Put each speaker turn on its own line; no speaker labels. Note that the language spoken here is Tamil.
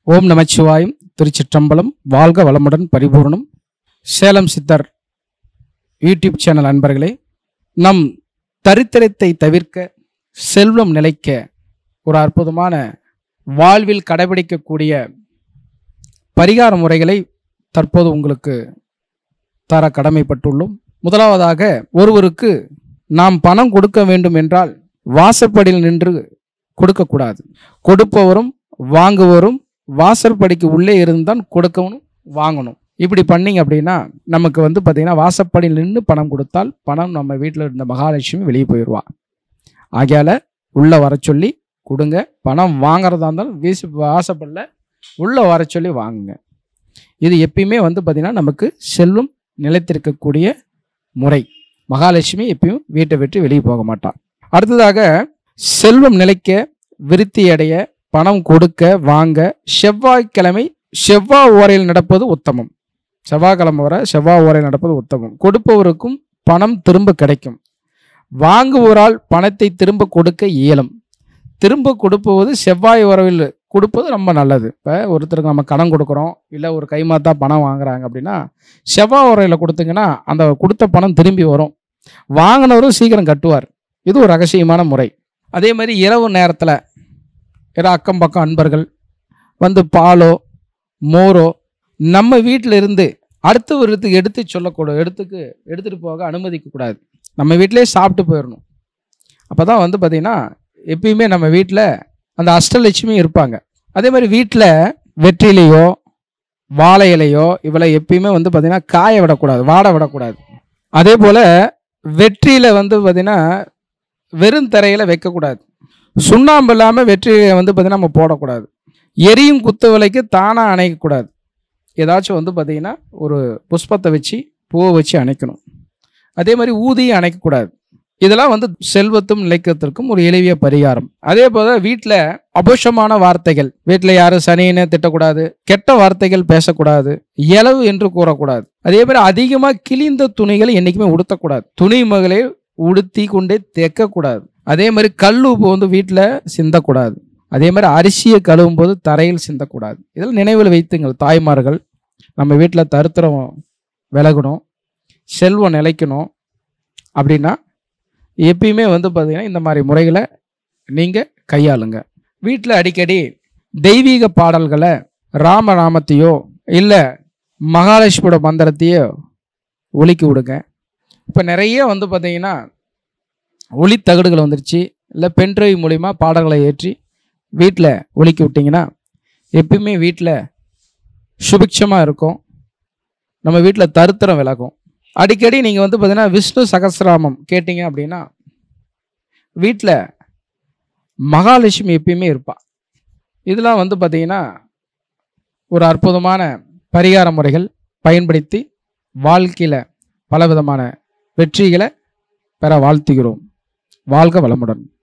ஓம் நமச்சிவாயம் திருச்சிற்றம்பலம் வாழ்க வளமுடன் பரிபூர்ணம் சேலம் சித்தர் யூடியூப் சேனல் அன்பர்களே நம் தரித்திரத்தை தவிர்க்க செல்வம் நிலைக்க ஒரு அற்புதமான வாழ்வில் கடைபிடிக்கக்கூடிய பரிகார முறைகளை தற்போது உங்களுக்கு தர கடமைப்பட்டுள்ளோம் முதலாவதாக ஒருவருக்கு நாம் பணம் கொடுக்க வேண்டும் என்றால் வாசற்படியில் நின்று கொடுக்கக்கூடாது கொடுப்பவரும் வாங்குவரும் வாசற்படிக்கு உள்ளே இருந்தால் கொடுக்கவும் வாங்கணும் இப்படி பண்ணீங்க அப்படின்னா நமக்கு வந்து பார்த்தீங்கன்னா வாசப்படியில் நின்று பணம் கொடுத்தால் பணம் நம்ம வீட்டில் இருந்த மகாலட்சுமி வெளியே போயிடுவா ஆகையால உள்ள வர சொல்லி கொடுங்க பணம் வாங்குறதா இருந்தாலும் வீசு வாசப்படில் உள்ள வர சொல்லி வாங்குங்க இது எப்பயுமே வந்து பார்த்தீங்கன்னா நமக்கு செல்வம் நிலைத்திருக்கக்கூடிய முறை மகாலட்சுமி எப்பயும் வீட்டை விட்டு வெளியே போக மாட்டார் அடுத்ததாக செல்வம் நிலைக்க விருத்தி அடைய பணம் கொடுக்க வாங்க செவ்வாய்க்கிழமை செவ்வாய் ஓரையில் நடப்பது உத்தமம் செவ்வாய்க்கிழமை வர செவ்வாய் ஓரையில் நடப்பது உத்தமம் கொடுப்பவருக்கும் பணம் திரும்ப கிடைக்கும் வாங்குவோரால் பணத்தை திரும்ப கொடுக்க இயலும் திரும்ப கொடுப்பது செவ்வாய் உறவில் கொடுப்பது ரொம்ப நல்லது இப்போ ஒருத்தருக்கு நம்ம கடன் கொடுக்குறோம் இல்லை ஒரு கைமாத்தா பணம் வாங்குறாங்க அப்படின்னா செவ்வாய் உரையில் கொடுத்தீங்கன்னா அந்த கொடுத்த பணம் திரும்பி வரும் வாங்கினவரும் சீக்கிரம் கட்டுவார் இது ஒரு ரகசியமான முறை அதே மாதிரி இரவு நேரத்தில் ஏதோ அக்கம் பக்கம் அன்பர்கள் வந்து பாலோ மோரோ நம்ம வீட்டில் இருந்து அடுத்தவருக்கு எடுத்து சொல்லக்கூடாது எடுத்துக்கு எடுத்துகிட்டு போக அனுமதிக்க கூடாது நம்ம வீட்டிலே சாப்பிட்டு போயிடணும் அப்போ தான் வந்து பார்த்திங்கன்னா எப்பயுமே நம்ம வீட்டில் அந்த அஷ்டலட்சுமி இருப்பாங்க அதே மாதிரி வீட்டில் வெற்றிலையோ வாழை இலையோ இவளை எப்பயுமே வந்து பார்த்திங்கன்னா காய விடக்கூடாது வாட விடக்கூடாது அதே போல் வெற்றியில் வந்து பார்த்திங்கன்னா வெறும் தரையில் வைக்கக்கூடாது சுண்ணாம்பு இல்லாமல் வெற்றியை வந்து பார்த்திங்கன்னா நம்ம போடக்கூடாது எரியும் குத்து விலைக்கு தானாக அணைக்கக்கூடாது ஏதாச்சும் வந்து பார்த்திங்கன்னா ஒரு புஷ்பத்தை வச்சு பூவை வச்சு அணைக்கணும் அதே மாதிரி ஊதியை அணைக்கக்கூடாது இதெல்லாம் வந்து செல்வத்தும் நிலைக்கத்திற்கும் ஒரு எளிய பரிகாரம் அதே போல வீட்டில் அபோஷமான வார்த்தைகள் வீட்டில் யாரும் சனின்னு திட்டக்கூடாது கெட்ட வார்த்தைகள் பேசக்கூடாது இலவு என்று கூறக்கூடாது அதே மாதிரி அதிகமாக கிழிந்த துணிகளை என்றைக்குமே உடுத்தக்கூடாது துணி மகளை உடுத்தி கொண்டே தைக்கக்கூடாது அதே மாதிரி கல் உப்பு வந்து வீட்டில் சிந்தக்கூடாது அதே மாதிரி அரிசியை கழுவும் போது தரையில் சிந்தக்கூடாது இதெல்லாம் நினைவில் வைத்துங்கள் தாய்மார்கள் நம்ம வீட்டில் தருத்திரம் விலகணும் செல்வம் நிலைக்கணும் அப்படின்னா எப்பயுமே வந்து பார்த்தீங்கன்னா இந்த மாதிரி முறைகளை நீங்கள் கையாளுங்க வீட்டில் அடிக்கடி தெய்வீக பாடல்களை ராமநாமத்தையோ இல்லை மகாலட்சுமியோட மந்திரத்தையோ ஒலிக்கி விடுங்க இப்போ நிறைய வந்து பார்த்தீங்கன்னா ஒளி தகடுகள் வந்துருச்சு இல்லை பென்ட்ரைவ் மூலிமா பாடல்களை ஏற்றி வீட்டில் ஒலிக்கி விட்டிங்கன்னா எப்பயுமே வீட்டில் சுபிக்ஷமாக இருக்கும் நம்ம வீட்டில் தருத்திரம் விலகும் அடிக்கடி நீங்கள் வந்து பார்த்தீங்கன்னா விஷ்ணு சகசிராமம் கேட்டிங்க அப்படின்னா வீட்டில் மகாலட்சுமி எப்பயுமே இருப்பா இதெல்லாம் வந்து பார்த்தீங்கன்னா ஒரு அற்புதமான பரிகார முறைகள் பயன்படுத்தி வாழ்க்கையில் பலவிதமான வெற்றிகளை பெற வாழ்த்துகிறோம் வாழ்க வளமுடன்